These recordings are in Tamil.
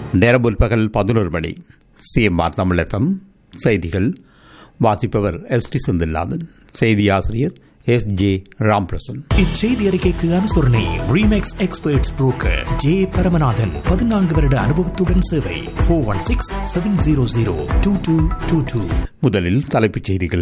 நேரம் முற்பகல் பதினோரு மணி சிஎம்ஆர் தமிழகம் செய்திகள் வாசிப்பவர் எஸ் டி செந்தில்நாதன் செய்தி ஆசிரியர் எஸ் ஜே ராம்பிரசன் இச்செய்தி அறிக்கைக்கு அனுசரணை Remax experts broker J Paramanathan பதினான்கு வருட அனுபவத்துடன் சேவை four one six seven zero zero two two two two முதலில் தலைப்புச் செய்திகள்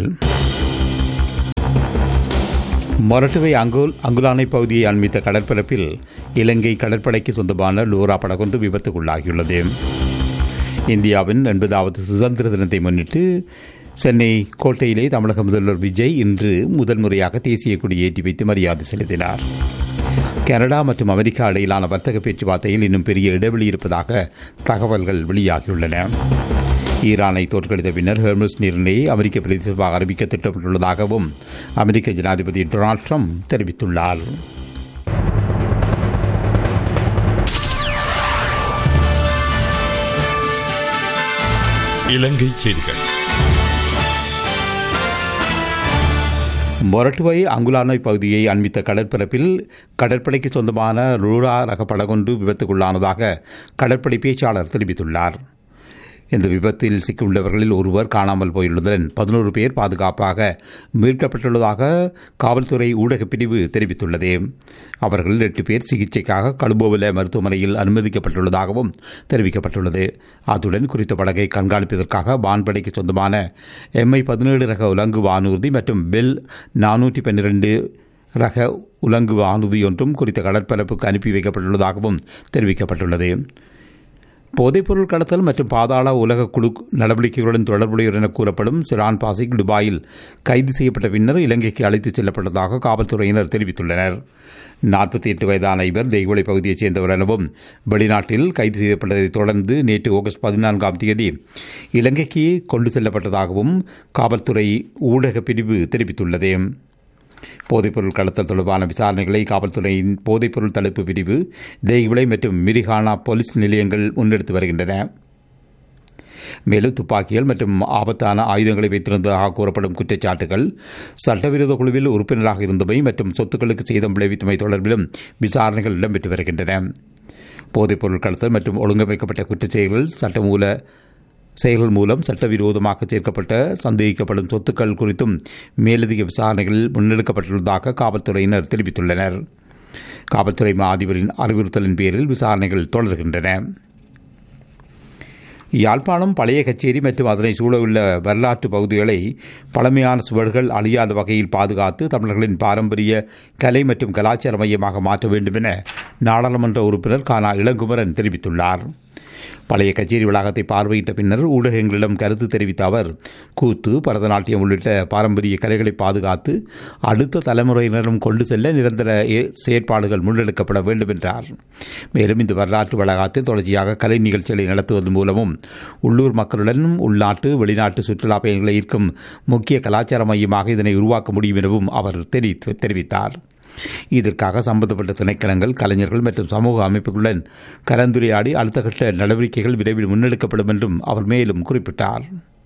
மொரட்டுவை அங்குல் அங்குலானை பகுதியை அண்மித்த கடற்பரப்பில் இலங்கை கடற்படைக்கு சொந்தமான லோரா படகொன்று விபத்துக்குள்ளாகியுள்ளது இந்தியாவின் எண்பதாவது சுதந்திர தினத்தை முன்னிட்டு சென்னை கோட்டையிலே தமிழக முதல்வர் விஜய் இன்று முதல் முறையாக தேசிய கொடி ஏற்றி வைத்து மரியாதை செலுத்தினார் கனடா மற்றும் அமெரிக்கா இடையிலான வர்த்தக பேச்சுவார்த்தையில் இன்னும் பெரிய இடைவெளி இருப்பதாக தகவல்கள் வெளியாகியுள்ளன ஈரானை தோற்கடித்த பின்னர் ஹெர்மஸ் நீரிணையை அமெரிக்க பிரதேசமாக அறிவிக்க திட்டமிட்டுள்ளதாகவும் அமெரிக்க ஜனாதிபதி டொனால்ட் ட்ரம்ப் தெரிவித்துள்ளார் இலங்கை செய்திகள் மொரட்டுவை அங்குலானை பகுதியை அண்மித்த கடற்பரப்பில் கடற்படைக்கு சொந்தமான ரூரா ரக படகொன்று விபத்துக்குள்ளானதாக கடற்படை பேச்சாளர் தெரிவித்துள்ளார் இந்த விபத்தில் சிக்கியுள்ளவர்களில் ஒருவர் காணாமல் போயுள்ளதுடன் பதினோரு பேர் பாதுகாப்பாக மீட்கப்பட்டுள்ளதாக காவல்துறை ஊடகப் பிரிவு தெரிவித்துள்ளது அவர்கள் எட்டு பேர் சிகிச்சைக்காக கழுபோவில மருத்துவமனையில் அனுமதிக்கப்பட்டுள்ளதாகவும் தெரிவிக்கப்பட்டுள்ளது அத்துடன் குறித்த படகை கண்காணிப்பதற்காக வான்படைக்கு சொந்தமான எம்ஐ பதினேழு ரக உலங்கு வானூர்தி மற்றும் பெல் நானூற்றி பன்னிரண்டு ரக உலங்கு வானூர்தி ஒன்றும் குறித்த கடற்பரப்புக்கு அனுப்பி வைக்கப்பட்டுள்ளதாகவும் தெரிவிக்கப்பட்டுள்ளது போதைப்பொருள் கடத்தல் மற்றும் பாதாள உலக குழு நடவடிக்கைகளுடன் தொடர்புடையவர் என கூறப்படும் சிரான் பாசிக் துபாயில் கைது செய்யப்பட்ட பின்னர் இலங்கைக்கு அழைத்துச் செல்லப்பட்டதாக காவல்துறையினர் தெரிவித்துள்ளனர் நாற்பத்தி எட்டு வயதான இவர் தெய்வலை பகுதியைச் சேர்ந்தவர் எனவும் வெளிநாட்டில் கைது செய்யப்பட்டதைத் தொடர்ந்து நேற்று ஆகஸ்ட் பதினான்காம் தேதி இலங்கைக்கு கொண்டு செல்லப்பட்டதாகவும் காவல்துறை ஊடக பிரிவு தெரிவித்துள்ளது போதைப்பொருள் கடத்தல் தொடர்பான விசாரணைகளை காவல்துறையின் போதைப்பொருள் தடுப்பு பிரிவு தேய்விளை மற்றும் மிரிகானா போலீஸ் நிலையங்கள் முன்னெடுத்து வருகின்றன மேலும் துப்பாக்கிகள் மற்றும் ஆபத்தான ஆயுதங்களை வைத்திருந்ததாக கூறப்படும் குற்றச்சாட்டுகள் சட்டவிரோத குழுவில் உறுப்பினராக இருந்தமை மற்றும் சொத்துக்களுக்கு சேதம் விளைவித்தமை தொடர்பிலும் விசாரணைகள் இடம்பெற்று வருகின்றன போதைப்பொருள் கடத்தல் மற்றும் ஒழுங்கமைக்கப்பட்ட குற்றச்செயல்கள் சட்டமூல செயல்கள் மூலம் சட்டவிரோதமாக சேர்க்கப்பட்ட சந்தேகிக்கப்படும் சொத்துக்கள் குறித்தும் மேலதிக விசாரணைகள் முன்னெடுக்கப்பட்டுள்ளதாக காவல்துறையினர் தெரிவித்துள்ளனர் காவல்துறை மா அதிபரின் அறிவுறுத்தலின் பேரில் விசாரணைகள் தொடர்கின்றன யாழ்ப்பாணம் பழைய கச்சேரி மற்றும் அதனை சூழவுள்ள வரலாற்று பகுதிகளை பழமையான சுவர்கள் அழியாத வகையில் பாதுகாத்து தமிழர்களின் பாரம்பரிய கலை மற்றும் கலாச்சார மையமாக மாற்ற வேண்டும் என நாடாளுமன்ற உறுப்பினர் கானா இளங்குமரன் தெரிவித்துள்ளார் பழைய கச்சேரி வளாகத்தை பார்வையிட்ட பின்னர் ஊடகங்களிடம் கருத்து தெரிவித்த அவர் கூத்து பரதநாட்டியம் உள்ளிட்ட பாரம்பரிய கலைகளை பாதுகாத்து அடுத்த தலைமுறையினரும் கொண்டு செல்ல நிரந்தர செயற்பாடுகள் முன்னெடுக்கப்பட வேண்டும் என்றார் மேலும் இந்த வரலாற்று வளாகத்தில் தொடர்ச்சியாக கலை நிகழ்ச்சிகளை நடத்துவதன் மூலமும் உள்ளூர் மக்களுடனும் உள்நாட்டு வெளிநாட்டு சுற்றுலா பயணிகளை ஈர்க்கும் முக்கிய கலாச்சார மையமாக இதனை உருவாக்க முடியும் எனவும் அவர் தெரிவித்தார் இதற்காக சம்பந்தப்பட்ட திணைக்களங்கள் கலைஞர்கள் மற்றும் சமூக அமைப்புகளுடன் கலந்துரையாடி அடுத்த கட்ட நடவடிக்கைகள் விரைவில் முன்னெடுக்கப்படும் என்றும் அவர் மேலும் குறிப்பிட்டார்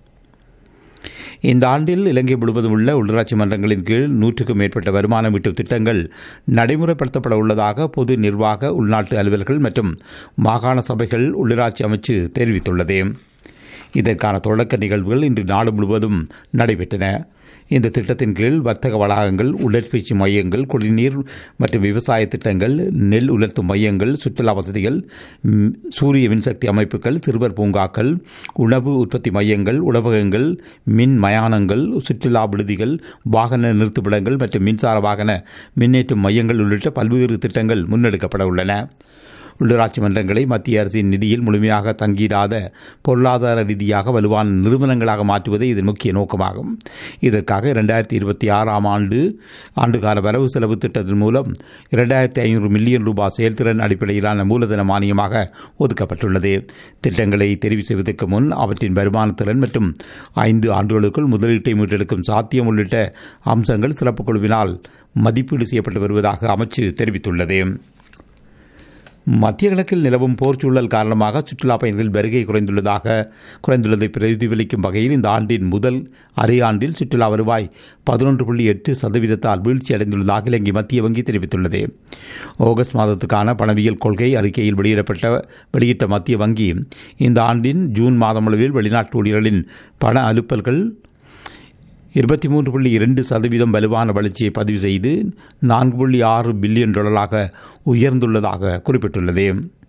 இந்த ஆண்டில் இலங்கை முழுவதும் உள்ள உள்ளாட்சி மன்றங்களின் கீழ் நூற்றுக்கும் மேற்பட்ட வருமானம் ஈட்டும் திட்டங்கள் நடைமுறைப்படுத்தப்பட உள்ளதாக பொது நிர்வாக உள்நாட்டு அலுவலர்கள் மற்றும் மாகாண சபைகள் உள்ளாட்சி அமைச்சு தெரிவித்துள்ளது இதற்கான தொடக்க நிகழ்வுகள் இன்று நாடு முழுவதும் நடைபெற்றன இந்த திட்டத்தின் கீழ் வர்த்தக வளாகங்கள் உடற்பயிற்சி மையங்கள் குடிநீர் மற்றும் விவசாய திட்டங்கள் நெல் உலர்த்தும் மையங்கள் சுற்றுலா வசதிகள் சூரிய மின்சக்தி அமைப்புகள் சிறுவர் பூங்காக்கள் உணவு உற்பத்தி மையங்கள் உணவகங்கள் மின் மயானங்கள் சுற்றுலா விடுதிகள் வாகன நிறுத்துமிடங்கள் மற்றும் மின்சார வாகன மின்னேற்றும் மையங்கள் உள்ளிட்ட பல்வேறு திட்டங்கள் முன்னெடுக்கப்பட உள்ளன உள்ளூராட்சி மன்றங்களை மத்திய அரசின் நிதியில் முழுமையாக தங்கிடாத பொருளாதார ரீதியாக வலுவான நிறுவனங்களாக மாற்றுவதே இதன் முக்கிய நோக்கமாகும் இதற்காக இரண்டாயிரத்தி இருபத்தி ஆறாம் ஆண்டு ஆண்டுகால வரவு செலவு திட்டத்தின் மூலம் இரண்டாயிரத்தி ஐநூறு மில்லியன் ரூபாய் செயல்திறன் அடிப்படையிலான மூலதன மானியமாக ஒதுக்கப்பட்டுள்ளது திட்டங்களை தெரிவு செய்வதற்கு முன் அவற்றின் வருமானத்திறன் மற்றும் ஐந்து ஆண்டுகளுக்குள் முதலீட்டை மீட்டெடுக்கும் சாத்தியம் உள்ளிட்ட அம்சங்கள் சிறப்பு குழுவினால் மதிப்பீடு செய்யப்பட்டு வருவதாக அமைச்சு தெரிவித்துள்ளது மத்திய கிழக்கில் நிலவும் போர் சூழல் காரணமாக சுற்றுலா பயணிகள் வருகை குறைந்துள்ளதாக குறைந்துள்ளதை பிரதிபலிக்கும் வகையில் இந்த ஆண்டின் முதல் அரையாண்டில் சுற்றுலா வருவாய் பதினொன்று புள்ளி எட்டு சதவீதத்தால் வீழ்ச்சி அடைந்துள்ளதாக இலங்கை மத்திய வங்கி தெரிவித்துள்ளது ஆகஸ்ட் மாதத்துக்கான பணவியல் கொள்கை அறிக்கையில் வெளியிடப்பட்ட வெளியிட்ட மத்திய வங்கி இந்த ஆண்டின் ஜூன் மாதமளவில் வெளிநாட்டு ஊழியர்களின் பண அலுப்பல்கள் இருபத்தி மூன்று புள்ளி இரண்டு சதவீதம் வலுவான வளர்ச்சியை பதிவு செய்து நான்கு புள்ளி ஆறு பில்லியன் டாலராக உயர்ந்துள்ளதாக குறிப்பிட்டுள்ளது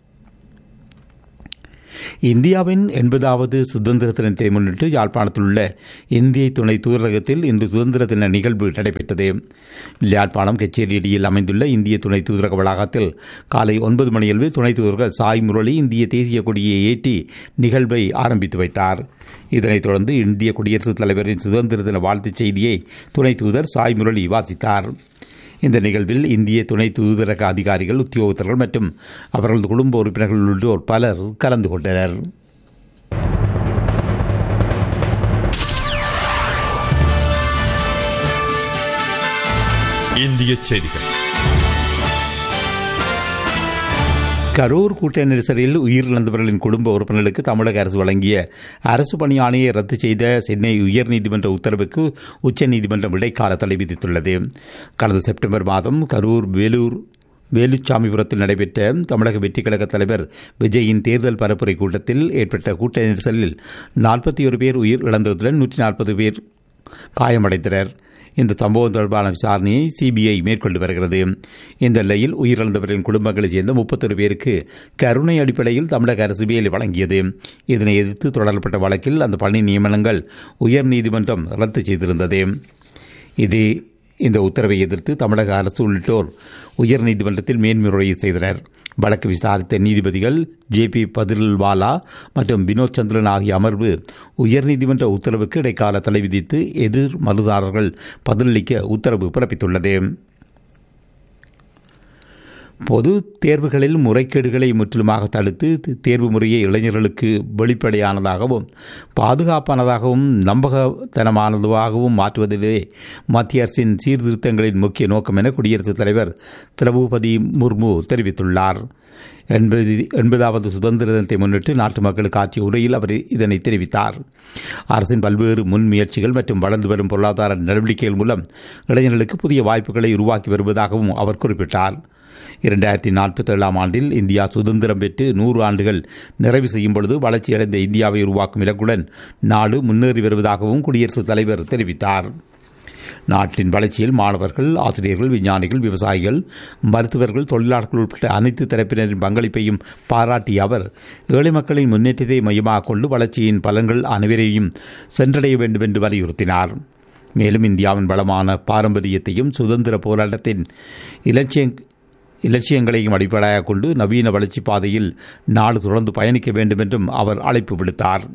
இந்தியாவின் எண்பதாவது சுதந்திர தினத்தை முன்னிட்டு யாழ்ப்பாணத்தில் உள்ள இந்திய துணை தூதரகத்தில் இன்று சுதந்திர தின நிகழ்வு நடைபெற்றது யாழ்ப்பாணம் கச்சேரியில் அமைந்துள்ள இந்திய துணை தூதரக வளாகத்தில் காலை ஒன்பது மணியளவில் துணை தூதர்கள் சாய் முரளி இந்திய தேசிய கொடியை ஏற்றி நிகழ்வை ஆரம்பித்து வைத்தார் இதனைத் தொடர்ந்து இந்திய குடியரசுத் தலைவரின் சுதந்திர தின வாழ்த்துச் செய்தியை துணை தூதர் சாய் முரளி வாசித்தார் இந்த நிகழ்வில் இந்திய துணை தூதரக அதிகாரிகள் உத்தியோகத்தர்கள் மற்றும் அவர்களது குடும்ப உறுப்பினர்கள் உள்ளிட்டோர் பலர் கலந்து கொண்டனர் இந்திய செய்திகள் கரூர் கூட்ட நெரிசலில் உயிரிழந்தவர்களின் குடும்ப உறுப்பினர்களுக்கு தமிழக அரசு வழங்கிய அரசு பணி ஆணையை ரத்து செய்த சென்னை உயர்நீதிமன்ற உத்தரவுக்கு உச்சநீதிமன்றம் இடைக்கால தடை விதித்துள்ளது கடந்த செப்டம்பர் மாதம் கரூர் வேலூர் வேலுச்சாமிபுரத்தில் நடைபெற்ற தமிழக வெற்றிக் கழக தலைவர் விஜயின் தேர்தல் பரப்புரை கூட்டத்தில் ஏற்பட்ட கூட்ட நெரிசலில் நாற்பத்தி ஒரு பேர் உயிர் இழந்ததுடன் நூற்றி நாற்பது பேர் காயமடைந்தனர் இந்த சம்பவம் தொடர்பான விசாரணையை சிபிஐ மேற்கொண்டு வருகிறது இந்த நிலையில் உயிரிழந்தவரின் குடும்பங்களைச் சேர்ந்த முப்பத்தொரு பேருக்கு கருணை அடிப்படையில் தமிழக அரசு வேலை வழங்கியது இதனை எதிர்த்து தொடரப்பட்ட வழக்கில் அந்த பணி நியமனங்கள் உயர்நீதிமன்றம் ரத்து செய்திருந்தது இது இந்த உத்தரவை எதிர்த்து தமிழக அரசு உள்ளிட்டோர் உயர்நீதிமன்றத்தில் மேன்முறையீடு செய்தனர் வழக்கு விசாரித்த நீதிபதிகள் ஜே பி பதில்வாலா மற்றும் வினோத் சந்திரன் ஆகிய அமர்வு உயர்நீதிமன்ற உத்தரவுக்கு இடைக்கால தடை விதித்து எதிர் மனுதாரர்கள் பதிலளிக்க உத்தரவு பிறப்பித்துள்ளது பொது தேர்வுகளில் முறைகேடுகளை முற்றிலுமாக தடுத்து தேர்வு முறையை இளைஞர்களுக்கு வெளிப்படையானதாகவும் பாதுகாப்பானதாகவும் நம்பகத்தனமானதாகவும் மாற்றுவதிலே மத்திய அரசின் சீர்திருத்தங்களின் முக்கிய நோக்கம் என குடியரசுத் தலைவர் திரௌபதி முர்மு தெரிவித்துள்ளார் எண்பது எண்பதாவது சுதந்திர தினத்தை முன்னிட்டு நாட்டு மக்களுக்கு ஆற்றிய உரையில் அவர் இதனை தெரிவித்தார் அரசின் பல்வேறு முன்முயற்சிகள் மற்றும் வளர்ந்து வரும் பொருளாதார நடவடிக்கைகள் மூலம் இளைஞர்களுக்கு புதிய வாய்ப்புகளை உருவாக்கி வருவதாகவும் அவர் குறிப்பிட்டார் இரண்டாயிரத்தி நாற்பத்தி ஏழாம் ஆண்டில் இந்தியா சுதந்திரம் பெற்று நூறு ஆண்டுகள் நிறைவு செய்யும் பொழுது வளர்ச்சியடைந்த இந்தியாவை உருவாக்கும் இலக்குடன் நாடு முன்னேறி வருவதாகவும் குடியரசுத் தலைவர் தெரிவித்தார் நாட்டின் வளர்ச்சியில் மாணவர்கள் ஆசிரியர்கள் விஞ்ஞானிகள் விவசாயிகள் மருத்துவர்கள் தொழிலாளர்கள் உட்பட்ட அனைத்து தரப்பினரின் பங்களிப்பையும் பாராட்டிய அவர் ஏழை மக்களின் முன்னேற்றத்தை மையமாக கொண்டு வளர்ச்சியின் பலன்கள் அனைவரையும் சென்றடைய வேண்டும் என்று வலியுறுத்தினார் மேலும் இந்தியாவின் வளமான பாரம்பரியத்தையும் சுதந்திர போராட்டத்தின் இலட்சிய இலட்சியங்களையும் அடிப்படையாக கொண்டு நவீன வளர்ச்சி பாதையில் நாடு தொடர்ந்து பயணிக்க வேண்டும் என்றும் அவர் அழைப்பு விடுத்தார்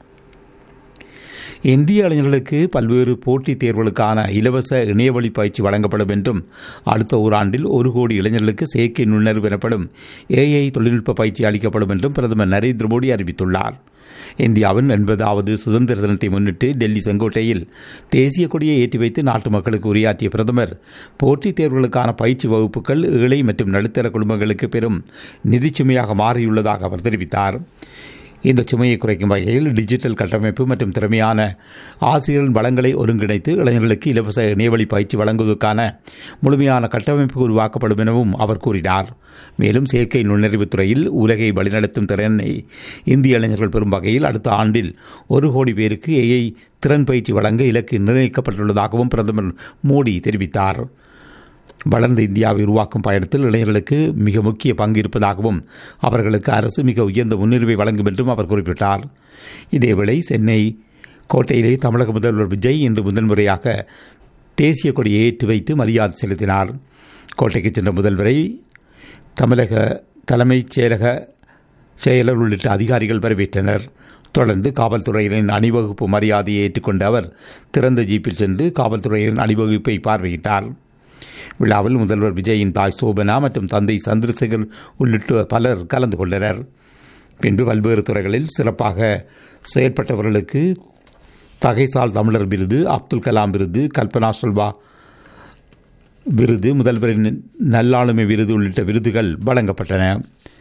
இந்திய இளைஞர்களுக்கு பல்வேறு போட்டித் தேர்வுகளுக்கான இலவச இணையவழி பயிற்சி வழங்கப்படும் என்றும் அடுத்த ஓராண்டில் ஒரு கோடி இளைஞர்களுக்கு செயற்கை நுண்ணறிவு எனப்படும் ஏஐ தொழில்நுட்ப பயிற்சி அளிக்கப்படும் என்றும் பிரதமர் நரேந்திர மோடி அறிவித்துள்ளார் இந்தியாவின் எண்பதாவது சுதந்திர தினத்தை முன்னிட்டு டெல்லி செங்கோட்டையில் தேசிய கொடியை ஏற்றி வைத்து நாட்டு மக்களுக்கு உரையாற்றிய பிரதமர் போட்டித் தேர்வுகளுக்கான பயிற்சி வகுப்புகள் ஏழை மற்றும் நடுத்தர குடும்பங்களுக்கு பெரும் நிதிச்சுமையாக மாறியுள்ளதாக அவர் தெரிவித்தார் இந்த சுமையை குறைக்கும் வகையில் டிஜிட்டல் கட்டமைப்பு மற்றும் திறமையான ஆசிரியர்கள் வளங்களை ஒருங்கிணைத்து இளைஞர்களுக்கு இலவச இணையவழி பயிற்சி வழங்குவதற்கான முழுமையான கட்டமைப்பு உருவாக்கப்படும் எனவும் அவர் கூறினார் மேலும் செயற்கை நுண்ணறிவுத் துறையில் உலகை வழிநடத்தும் திறனை இந்திய இளைஞர்கள் பெறும் வகையில் அடுத்த ஆண்டில் ஒரு கோடி பேருக்கு ஏஐ திறன் பயிற்சி வழங்க இலக்கு நிர்ணயிக்கப்பட்டுள்ளதாகவும் பிரதமர் மோடி தெரிவித்தார் வளர்ந்த இந்தியாவை உருவாக்கும் பயணத்தில் இளைஞர்களுக்கு மிக முக்கிய பங்கு இருப்பதாகவும் அவர்களுக்கு அரசு மிக உயர்ந்த முன்னுரிமை வழங்கும் என்றும் அவர் குறிப்பிட்டார் இதேவேளை சென்னை கோட்டையிலே தமிழக முதல்வர் விஜய் இன்று முதன்முறையாக தேசிய கொடியை ஏற்றி வைத்து மரியாதை செலுத்தினார் கோட்டைக்கு சென்ற முதல்வரை தமிழக தலைமைச் செயலக செயலர் உள்ளிட்ட அதிகாரிகள் வரவேற்றனர் தொடர்ந்து காவல்துறையினரின் அணிவகுப்பு மரியாதையை ஏற்றுக்கொண்ட அவர் திறந்த ஜீப்பில் சென்று காவல்துறையினரின் அணிவகுப்பை பார்வையிட்டார் விழாவில் முதல்வர் விஜயின் தாய் சோபனா மற்றும் தந்தை சந்திரசேகர் உள்ளிட்ட பலர் கலந்து கொண்டனர் பின்பு பல்வேறு துறைகளில் சிறப்பாக செயற்பட்டவர்களுக்கு தகைசால் தமிழர் விருது அப்துல் கலாம் விருது கல்பனா சொல்வா விருது முதல்வரின் நல்லாளுமை விருது உள்ளிட்ட விருதுகள் வழங்கப்பட்டன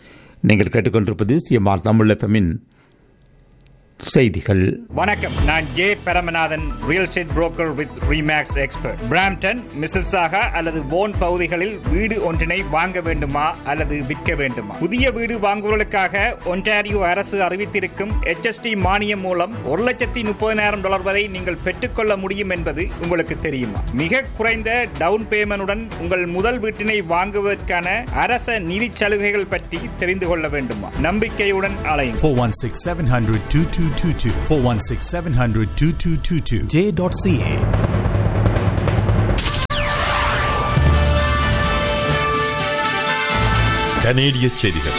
நீங்கள் கேட்டுக்கொண்டிருப்பது சிஎம்ஆர் தமிழ் எஃப்எம்மின் செய்திகள் வணக்கம் நான் J Paramanathan real estate broker with Remax expert Brampton Mississauga அல்லது போன் பகுதிகளில் வீடு ஒன்றினை வாங்க வேண்டுமா அல்லது விற்க வேண்டுமா புதிய வீடு வாங்குவதற்காக ஒன்டாரியோ அரசு அறிவித்திருக்கும் HST மானியம் மூலம் ஒரு லட்சத்தி முப்பதினாயிரம் டாலர் வரை நீங்கள் பெற்றுக்கொள்ள முடியும் என்பது உங்களுக்கு தெரியுமா மிக குறைந்த டவுன் பேமெண்டுடன் உங்கள் முதல் வீட்டினை வாங்குவதற்கான அரச நிதி சலுகைகள் பற்றி தெரிந்து கொள்ள வேண்டுமா நம்பிக்கையுடன் அலையும் 416 700 2222. 416 700 2222. J.ca. கனேடிய செய்திகள்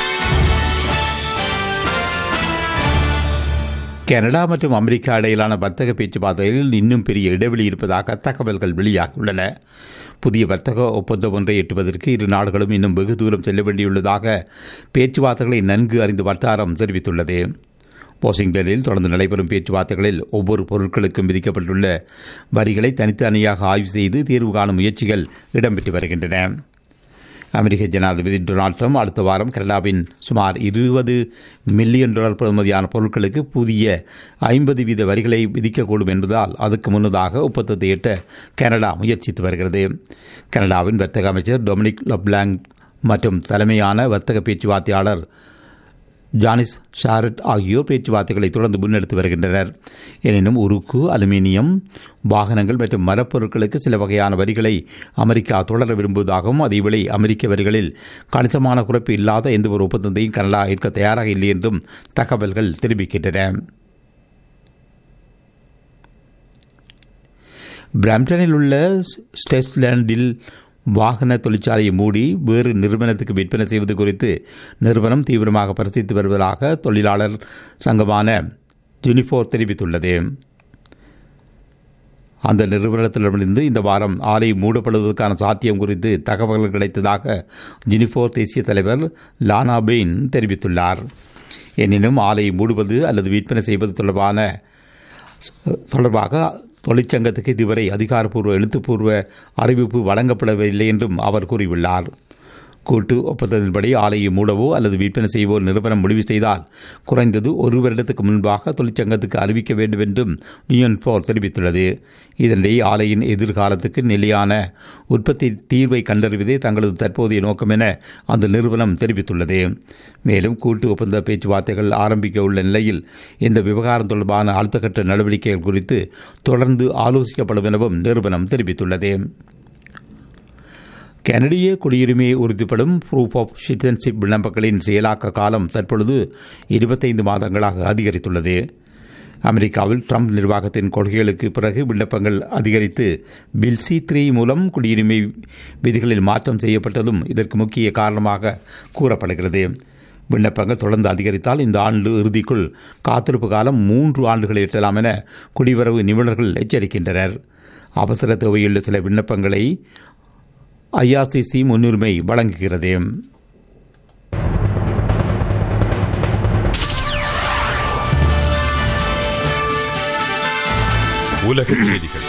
கனடா மற்றும் அமெரிக்கா இடையிலான வர்த்தக பேச்சுவார்த்தைகளில் இன்னும் பெரிய இடைவெளி இருப்பதாக தகவல்கள் வெளியாகியுள்ளன புதிய வர்த்தக ஒப்பந்தம் ஒன்றை எட்டுவதற்கு இரு நாடுகளும் இன்னும் வெகு தூரம் செல்ல வேண்டியுள்ளதாக பேச்சுவார்த்தைகளை நன்கு அறிந்த வட்டாரம் தெரிவித்துள்ளது வாஷிங்டனில் தொடர்ந்து நடைபெறும் பேச்சுவார்த்தைகளில் ஒவ்வொரு பொருட்களுக்கும் விதிக்கப்பட்டுள்ள வரிகளை தனித்தனியாக ஆய்வு செய்து தீர்வு காணும் முயற்சிகள் இடம்பெற்று வருகின்றன அமெரிக்க ஜனாதிபதி டொனால்ட் ட்ரம்ப் அடுத்த வாரம் கனடாவின் சுமார் இருபது மில்லியன் டாலர் பெறுமதியான பொருட்களுக்கு புதிய ஐம்பது வீத வரிகளை விதிக்கக்கூடும் என்பதால் அதுக்கு முன்னதாக ஒப்பந்தத்தை எட்ட கனடா முயற்சித்து வருகிறது கனடாவின் வர்த்தக அமைச்சர் டொமினிக் லப்லாங் மற்றும் தலைமையான வர்த்தக பேச்சுவார்த்தையாளர் ஜானிஸ் ஷாரட் ஆகியோர் பேச்சுவார்த்தைகளை தொடர்ந்து முன்னெடுத்து வருகின்றனர் எனினும் உருக்கு அலுமினியம் வாகனங்கள் மற்றும் மரப்பொருட்களுக்கு சில வகையான வரிகளை அமெரிக்கா தொடர விரும்புவதாகவும் அதேவேளை அமெரிக்க வரிகளில் கணிசமான குறைப்பு இல்லாத எந்த ஒரு ஒப்பந்தத்தையும் கனடா ஏற்க தயாராக இல்லை என்றும் தகவல்கள் தெரிவிக்கின்றன பிராம்டனில் உள்ள ஸ்டெஸ்லேண்டில் வாகன தொழிற்சாலையை மூடி வேறு நிறுவனத்துக்கு விற்பனை செய்வது குறித்து நிறுவனம் தீவிரமாக பரிசீலித்து வருவதாக தொழிலாளர் சங்கமான யூனிஃபோர் தெரிவித்துள்ளது அந்த நிறுவனத்திடமிருந்து இந்த வாரம் ஆலை மூடப்படுவதற்கான சாத்தியம் குறித்து தகவல்கள் கிடைத்ததாக யூனிஃபோர் தேசிய தலைவர் லானா பெயின் தெரிவித்துள்ளார் எனினும் ஆலையை மூடுவது அல்லது விற்பனை செய்வது தொடர்பான தொடர்பாக தொழிற்சங்கத்துக்கு இதுவரை அதிகாரப்பூர்வ எழுத்துப்பூர்வ அறிவிப்பு வழங்கப்படவில்லை என்றும் அவர் கூறியுள்ளார் கூட்டு ஒப்பந்தத்தின்படி ஆலையை மூடவோ அல்லது விற்பனை செய்வோ நிறுவனம் முடிவு செய்தால் குறைந்தது ஒரு வருடத்துக்கு முன்பாக தொழிற்சங்கத்துக்கு அறிவிக்க வேண்டும் என்றும் யூனியன் ஃபோர் தெரிவித்துள்ளது இதனிடையே ஆலையின் எதிர்காலத்துக்கு நிலையான உற்பத்தி தீர்வை கண்டறிவதே தங்களது தற்போதைய நோக்கம் என அந்த நிறுவனம் தெரிவித்துள்ளது மேலும் கூட்டு ஒப்பந்த பேச்சுவார்த்தைகள் ஆரம்பிக்க உள்ள நிலையில் இந்த விவகாரம் தொடர்பான அடுத்தகட்ட நடவடிக்கைகள் குறித்து தொடர்ந்து ஆலோசிக்கப்படும் எனவும் நிறுவனம் தெரிவித்துள்ளது கனடிய குடியுரிமையை உறுதிப்படும் ப்ரூஃப் ஆஃப் சிட்டிசன்ஷிப் விண்ணப்பங்களின் செயலாக்க காலம் தற்பொழுது இருபத்தைந்து மாதங்களாக அதிகரித்துள்ளது அமெரிக்காவில் ட்ரம்ப் நிர்வாகத்தின் கொள்கைகளுக்கு பிறகு விண்ணப்பங்கள் அதிகரித்து பில் சி த்ரீ மூலம் குடியுரிமை விதிகளில் மாற்றம் செய்யப்பட்டதும் இதற்கு முக்கிய காரணமாக கூறப்படுகிறது விண்ணப்பங்கள் தொடர்ந்து அதிகரித்தால் இந்த ஆண்டு இறுதிக்குள் காத்திருப்பு காலம் மூன்று ஆண்டுகளை எட்டலாம் என குடிவரவு நிபுணர்கள் எச்சரிக்கின்றனர் அவசர தேவையுள்ள சில விண்ணப்பங்களை ஐஆர்சிசி முன்னுரிமை வழங்குகிறது உலகச் செய்திகள்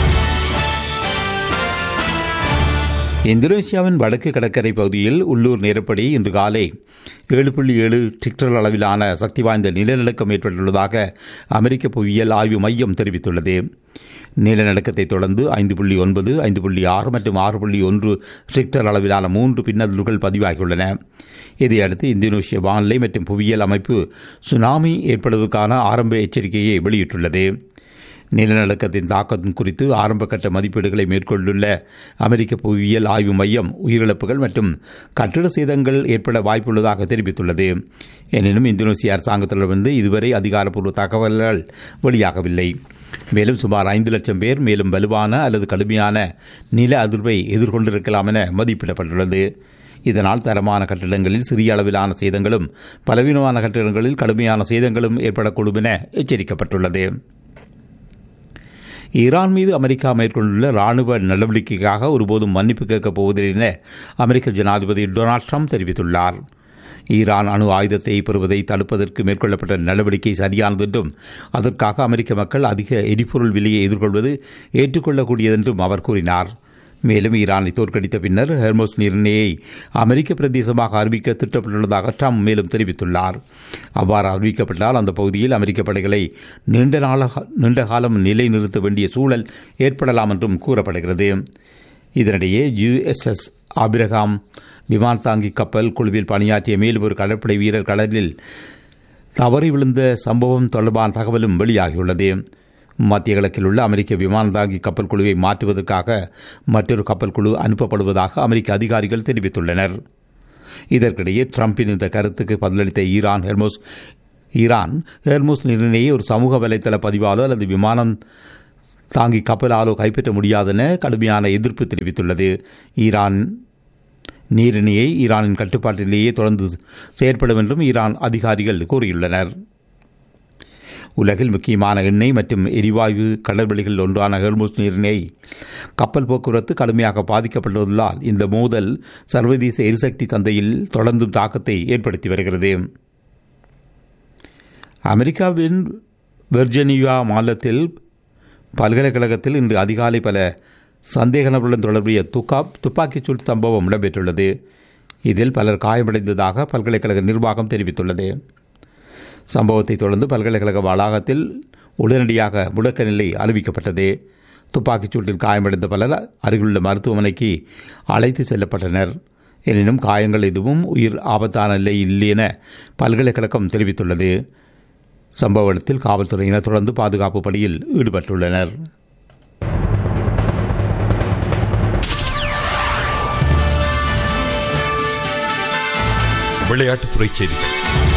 இந்தோனேசியாவின் வடக்கு கடற்கரை பகுதியில் உள்ளூர் நேரப்படி இன்று காலை ஏழு புள்ளி ஏழு டிக்டர் அளவிலான சக்தி வாய்ந்த நிலநடுக்கம் ஏற்பட்டுள்ளதாக அமெரிக்க புவியியல் ஆய்வு மையம் தெரிவித்துள்ளது நிலநடுக்கத்தை தொடர்ந்து ஐந்து புள்ளி ஒன்பது ஐந்து புள்ளி ஆறு மற்றும் ஆறு புள்ளி ஒன்று ரிக்டர் அளவிலான மூன்று பின்னதல்கள் பதிவாகியுள்ளன இதையடுத்து இந்தோனேஷிய வானிலை மற்றும் புவியியல் அமைப்பு சுனாமி ஏற்படுவதற்கான ஆரம்ப எச்சரிக்கையை வெளியிட்டுள்ளது நிலநடுக்கத்தின் தாக்கம் குறித்து ஆரம்பகட்ட மதிப்பீடுகளை மேற்கொண்டுள்ள அமெரிக்க புவியியல் ஆய்வு மையம் உயிரிழப்புகள் மற்றும் கட்டிட சேதங்கள் ஏற்பட வாய்ப்புள்ளதாக தெரிவித்துள்ளது எனினும் இந்தோனேசிய அரசாங்கத்திடமிருந்து இதுவரை அதிகாரப்பூர்வ தகவல்கள் வெளியாகவில்லை மேலும் சுமார் ஐந்து லட்சம் பேர் மேலும் வலுவான அல்லது கடுமையான நில அதிர்வை எதிர்கொண்டிருக்கலாம் என மதிப்பிடப்பட்டுள்ளது இதனால் தரமான கட்டிடங்களில் சிறிய அளவிலான சேதங்களும் பலவீனமான கட்டிடங்களில் கடுமையான சேதங்களும் ஏற்படக்கூடும் என எச்சரிக்கப்பட்டுள்ளது ஈரான் மீது அமெரிக்கா மேற்கொண்டுள்ள ராணுவ நடவடிக்கைக்காக ஒருபோதும் மன்னிப்பு கேட்கப் போவதில்லை என அமெரிக்க ஜனாதிபதி டொனால்ட் ட்ரம்ப் தெரிவித்துள்ளார் ஈரான் அணு ஆயுதத்தை பெறுவதை தடுப்பதற்கு மேற்கொள்ளப்பட்ட நடவடிக்கை சரியானது என்றும் அதற்காக அமெரிக்க மக்கள் அதிக எரிபொருள் விலையை எதிர்கொள்வது ஏற்றுக்கொள்ளக்கூடியதென்றும் அவர் கூறினார் மேலும் ஈரானை தோற்கடித்த பின்னர் ஹெர்மோஸ் நீரிணையை அமெரிக்க பிரதேசமாக அறிவிக்க திட்டப்பட்டுள்ளதாக ட்ரம்ப் மேலும் தெரிவித்துள்ளார் அவ்வாறு அறிவிக்கப்பட்டால் அந்த பகுதியில் அமெரிக்க படைகளை நீண்ட நாள நீண்ட காலம் நிலைநிறுத்த வேண்டிய சூழல் ஏற்படலாம் என்றும் கூறப்படுகிறது இதனிடையே யுஎஸ்எஸ் ஆபிரகாம் விமான தாங்கி கப்பல் குழுவில் பணியாற்றிய மேலும் ஒரு கடற்படை வீரர் கடலில் தவறி விழுந்த சம்பவம் தொடர்பான தகவலும் வெளியாகியுள்ளது மத்திய கிழக்கில் உள்ள அமெரிக்க விமான தாங்கி கப்பல் குழுவை மாற்றுவதற்காக மற்றொரு கப்பல் குழு அனுப்பப்படுவதாக அமெரிக்க அதிகாரிகள் தெரிவித்துள்ளனர் இதற்கிடையே ட்ரம்பின் இந்த கருத்துக்கு பதிலளித்த ஈரான் ஹெர்மோஸ் ஈரான் ஹெர்மோஸ் நிர்ணயை ஒரு சமூக வலைதள பதிவாலோ அல்லது விமானம் தாங்கி கப்பலாலோ கைப்பற்ற முடியாதென கடுமையான எதிர்ப்பு தெரிவித்துள்ளது ஈரான் நீரிணையை ஈரானின் கட்டுப்பாட்டிலேயே தொடர்ந்து செயற்படும் என்றும் ஈரான் அதிகாரிகள் கூறியுள்ளனர் உலகில் முக்கியமான எண்ணெய் மற்றும் எரிவாயு கடல்வெளிகளில் ஒன்றான ஹெர்முஸ் நீரிணை கப்பல் போக்குவரத்து கடுமையாக பாதிக்கப்பட்டுள்ளதால் இந்த மோதல் சர்வதேச எரிசக்தி சந்தையில் தொடர்ந்தும் தாக்கத்தை ஏற்படுத்தி வருகிறது அமெரிக்காவின் வெர்ஜினியா மாநிலத்தில் பல்கலைக்கழகத்தில் இன்று அதிகாலை பல சந்தேக நபர்களுடன் தொடர்புடைய துக்கா துப்பாக்கிச் சூடு சம்பவம் இடம்பெற்றுள்ளது இதில் பலர் காயமடைந்ததாக பல்கலைக்கழக நிர்வாகம் தெரிவித்துள்ளது சம்பவத்தை தொடர்ந்து பல்கலைக்கழக வளாகத்தில் உடனடியாக முடக்க நிலை அறிவிக்கப்பட்டது துப்பாக்கிச் சூட்டில் காயமடைந்த பலர் அருகிலுள்ள மருத்துவமனைக்கு அழைத்து செல்லப்பட்டனர் எனினும் காயங்கள் எதுவும் உயிர் ஆபத்தான நிலை இல்லை என பல்கலைக்கழகம் தெரிவித்துள்ளது சம்பவ இடத்தில் காவல்துறையினர் தொடர்ந்து பாதுகாப்பு பணியில் ஈடுபட்டுள்ளனர் விளையாட்டுத்துறை செய்திகள்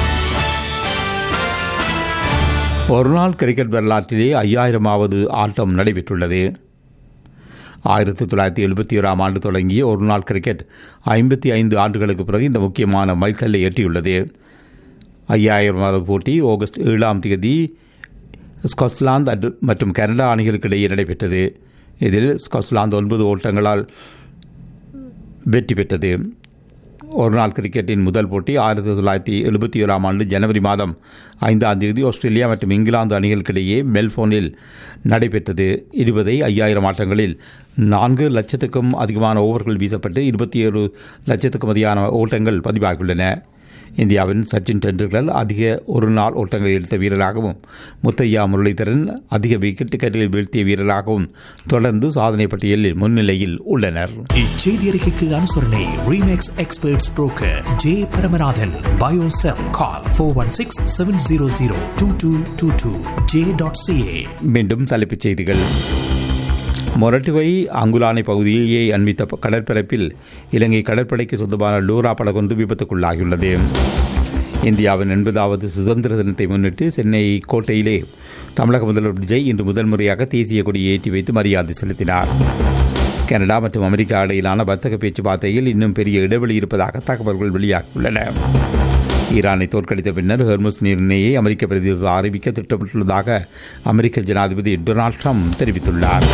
ஒருநாள் கிரிக்கெட் வரலாற்றிலே ஐயாயிரமாவது ஆட்டம் நடைபெற்றுள்ளது ஆயிரத்தி தொள்ளாயிரத்தி எழுபத்தி ஓராம் ஆண்டு தொடங்கிய ஒருநாள் கிரிக்கெட் ஐம்பத்தி ஐந்து ஆண்டுகளுக்கு பிறகு இந்த முக்கியமான மைல்கல்லை எட்டியுள்ளது ஐயாயிரமாவது போட்டி ஆகஸ்ட் ஏழாம் தேதி ஸ்காட்லாந்து மற்றும் கனடா அணிகளுக்கு இடையே நடைபெற்றது இதில் ஸ்காட்லாந்து ஒன்பது ஓட்டங்களால் வெற்றி பெற்றது ஒருநாள் கிரிக்கெட்டின் முதல் போட்டி ஆயிரத்தி தொள்ளாயிரத்தி எழுபத்தி ஏழாம் ஆண்டு ஜனவரி மாதம் ஐந்தாம் தேதி ஆஸ்திரேலியா மற்றும் இங்கிலாந்து அணிகளுக்கிடையே மெல்போனில் நடைபெற்றது இருபதை ஐயாயிரம் ஆட்டங்களில் நான்கு லட்சத்துக்கும் அதிகமான ஓவர்கள் வீசப்பட்டு இருபத்தி ஏழு லட்சத்துக்கும் அதிகமான ஓட்டங்கள் பதிவாகியுள்ளன இந்தியாவின் சச்சின் டெண்டுல்கர் அதிக ஒரு நாள் ஓட்டங்களை எடுத்த வீரராகவும் முத்தையா முரளிதரன் அதிக விக்கெட்டுகளில் வீழ்த்திய வீரராகவும் தொடர்ந்து சாதனை பட்டியலில் முன்னிலையில் உள்ளனர் இச்செய்தி அறிக்கைக்கு அனுசரணை Remax experts broker J Paramanathan பயோசெல் call four one six seven zero zero two two two two J dot CA மீண்டும் தலைப்புச் செய்திகள் மொரட்டுவை அங்குலானை பகுதியிலேயே அண்மித்த கடற்பரப்பில் இலங்கை கடற்படைக்கு சொந்தமான லூரா படகொன்று விபத்துக்குள்ளாகியுள்ளது இந்தியாவின் எண்பதாவது சுதந்திர தினத்தை முன்னிட்டு சென்னை கோட்டையிலே தமிழக முதல்வர் விஜய் இன்று முதல் முறையாக தேசிய கொடியை ஏற்றி வைத்து மரியாதை செலுத்தினார் கனடா மற்றும் அமெரிக்கா இடையிலான வர்த்தக பேச்சுவார்த்தையில் இன்னும் பெரிய இடைவெளி இருப்பதாக தகவல்கள் வெளியாகியுள்ளன ஈரானை தோற்கடித்த பின்னர் ஹெர்முஸ் நீரிணையை அமெரிக்க பிரதிநிதிகள் அறிவிக்க திட்டமிட்டுள்ளதாக அமெரிக்க ஜனாதிபதி டொனால்ட் ட்ரம்ப் தெரிவித்துள்ளார்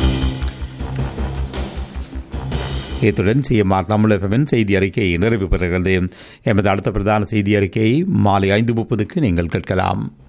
இத்துடன் சிஎம்ஆர் தமிழகவின் செய்தி அறிக்கை நிறைவு பெறுகிறது எமது அடுத்த பிரதான செய்தி அறிக்கையை மாலை ஐந்து முப்பதுக்கு நீங்கள் கேட்கலாம்